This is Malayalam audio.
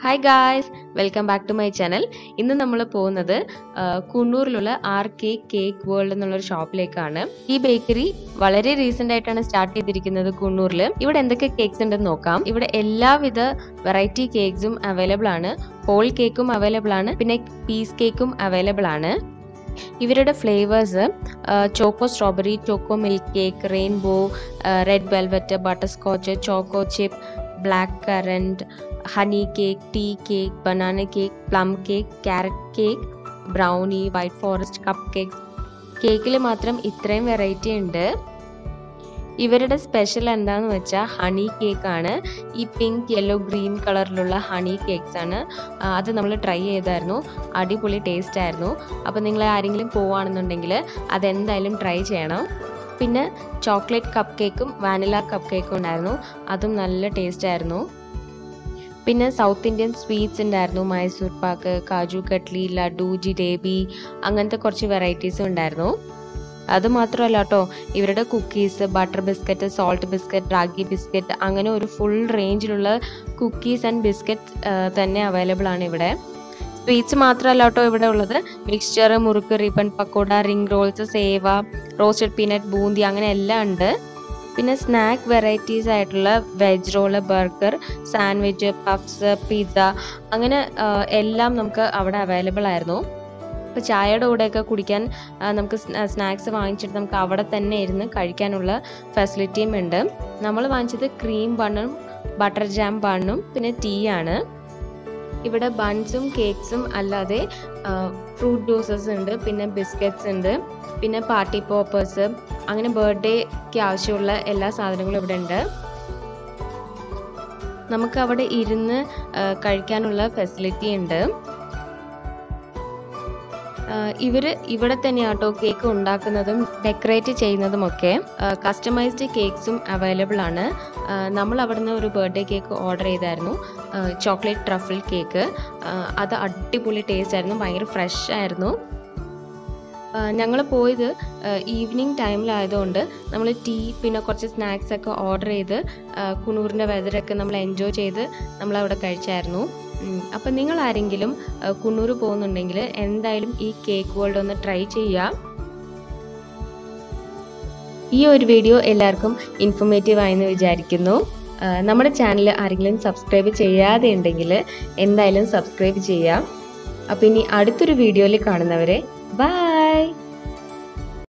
hi guys welcome back to my channel ഇന്ന് നമ്മൾ പോകുന്നത് ആ, കുണ്ണൂരിലുള്ള ആർ കെ കേക്ക് വേൾഡ് എന്നുള്ളൊരു ഷോപ്പിലേക്കാണ് ഈ ബേക്കറി വളരെ റീസെന്റ് ആയിട്ടാണ് സ്റ്റാർട്ട് ചെയ്തിരിക്കുന്നത് കുണ്ണൂരിൽ ഇവിടെ എന്തൊക്കെ കേക്ക്സ് ഉണ്ടെന്ന് നോക്കാം ഇവിടെ എല്ലാവിധ വെറൈറ്റി കേക്ക്സും അവൈലബിൾ ആണ് ഹോൾ കേക്കും അവൈലബിൾ ആണ് പിന്നെ പീസ് കേക്കും അവൈലബിൾ ആണ് ഇവരുടെ flavours choco strawberry choco milk cake rainbow red velvet butter scotch choco chip black currant honey cake tea cake banana cake plum cake carrot cake brownie white forest cup cake കേക്കിൽ മാത്രം ഇത്രയും വെറൈറ്റി ഉണ്ട് ഇവരുടെ സ്പെഷ്യൽ എന്താന്ന് വെച്ചാൽ ഹണി കേക്ക് ആണ് ഈ പിങ്ക് യെല്ലോ ഗ്രീൻ കളറിലുള്ള ഹണി കേക്ക്സ് ആണ് ആ, അത് നമ്മൾ ട്രൈ ചെയ്തായിരുന്നു അടിപൊളി ടേസ്റ്റ് ആയിരുന്നു അപ്പോൾ നിങ്ങൾ ആരെങ്കിലും പോവുകയാണെന്നുണ്ടെങ്കിൽ അതെന്തായാലും ട്രൈ ചെയ്യണം പിന്നെ ചോക്ലേറ്റ് കപ്പ് കേക്കും വാനില കപ്പ് കേക്കും ഉണ്ടായിരുന്നു അതും നല്ല ടേസ്റ്റ് ആയിരുന്നു പിന്നെ സൗത്ത് ഇന്ത്യൻ സ്വീറ്റ്സ് ഉണ്ടായിരുന്നു മൈസൂർ പാക്ക് കാജു കട്ട്ലി ലഡു ജിലേബി അങ്ങനത്തെ കുറച്ച് വെറൈറ്റീസും ഉണ്ടായിരുന്നു അത് മാത്രമല്ല കേട്ടോ ഇവരുടെ cookies butter biscuit salt biscuit ragi biscuit അങ്ങനെ ഒരു ഫുൾ റേഞ്ചിലുള്ള കുക്കീസ് ആൻഡ് ബിസ്ക്കറ്റ് തന്നെ അവൈലബിൾ ആണ് ഇവിടെ സ്വീറ്റ്സ് മാത്രമല്ല കേട്ടോ ഇവിടെ ഉള്ളത് mixture murukku ribbon pakoda ring rolls sev roasted peanut boondi അങ്ങനെ എല്ലാം ഉണ്ട് പിന്നെ സ്നാക്ക് വെറൈറ്റീസ് ആയിട്ടുള്ള veg roll burger sandwich puffs pizza അങ്ങനെ ആ, എല്ലാം നമുക്ക് അവിടെ അവൈലബിൾ ആയിരുന്നു ഇപ്പോൾ ചായയുടെ കൂടെയൊക്കെ കുടിക്കാൻ ആ, നമുക്ക് സ്നാക്സ് വാങ്ങിച്ചിട്ട് നമുക്ക് അവിടെ തന്നെ ഇരുന്ന് കഴിക്കാനുള്ള ഫെസിലിറ്റിയും ഉണ്ട് നമ്മൾ വാങ്ങിച്ചത് ക്രീം ബണ്ണും ബട്ടർ ജാം ബണ്ണും പിന്നെ ടീ ആണ് ഇവിടെ ബൺസും കേക്ക്സും അല്ലാതെ ഫ്രൂട്ട് ജ്യൂസസ് ഉണ്ട് പിന്നെ ബിസ്ക്കറ്റ്സ് ഉണ്ട് പിന്നെ പാർട്ടി പോപ്പേഴ്സ് അങ്ങനെ ബർത്ത്ഡേക്ക് ആവശ്യമുള്ള എല്ലാ സാധനങ്ങളും ഇവിടെ ഉണ്ട് നമുക്ക് അവിടെ ഇരുന്ന് ആ, കഴിക്കാനുള്ള ഫെസിലിറ്റി ഉണ്ട് ഇവർ ഇവിടെ തന്നെയാട്ടോ കേക്ക് ഉണ്ടാക്കുന്നതും ഡെക്കറേറ്റ് ചെയ്യുന്നതും ഒക്കെ കസ്റ്റമൈസ്ഡ് കേക്ക്സും അവൈലബിൾ ആണ് ആ, നമ്മൾ അവിടുന്ന് ഒരു ബർത്ത്ഡേ കേക്ക് ഓർഡർ ചെയ്തായിരുന്നു ചോക്ലേറ്റ് ട്രഫിൾ കേക്ക് അത് അടിപൊളി ടേസ്റ്റ് ആയിരുന്നു ഭയങ്കര ഫ്രഷ് ആയിരുന്നു ഞങ്ങൾ പോയത് ഈവനിങ് ടൈമിലായതുകൊണ്ട് നമ്മൾ ടീ പിന്നെ കുറച്ച് സ്നാക്സ് ഒക്കെ ഓർഡർ ചെയ്ത് ആ, കുണൂറിൻ്റെ വെതറൊക്കെ നമ്മൾ എൻജോയ് ചെയ്ത് നമ്മൾ അവിടെ കഴിച്ചായിരുന്നു ഉം, അപ്പം നിങ്ങൾ ആരെങ്കിലും ആ, കുണ്ണൂർ പോകുന്നുണ്ടെങ്കിൽ എന്തായാലും ഈ കേക്ക് വേൾഡ് ഒന്ന് ട്രൈ ചെയ്യുക ഈ ഒരു വീഡിയോ എല്ലാവർക്കും ഇൻഫോർമേറ്റീവ് ആയെന്ന് വിചാരിക്കുന്നു ആ, നമ്മുടെ ചാനൽ ആരെങ്കിലും സബ്സ്ക്രൈബ് ചെയ്യാതെ ഉണ്ടെങ്കിൽ എന്തായാലും സബ്സ്ക്രൈബ് ചെയ്യാം അപ്പം ഇനി അടുത്തൊരു വീഡിയോയിൽ കാണുന്നവരെ ബൈ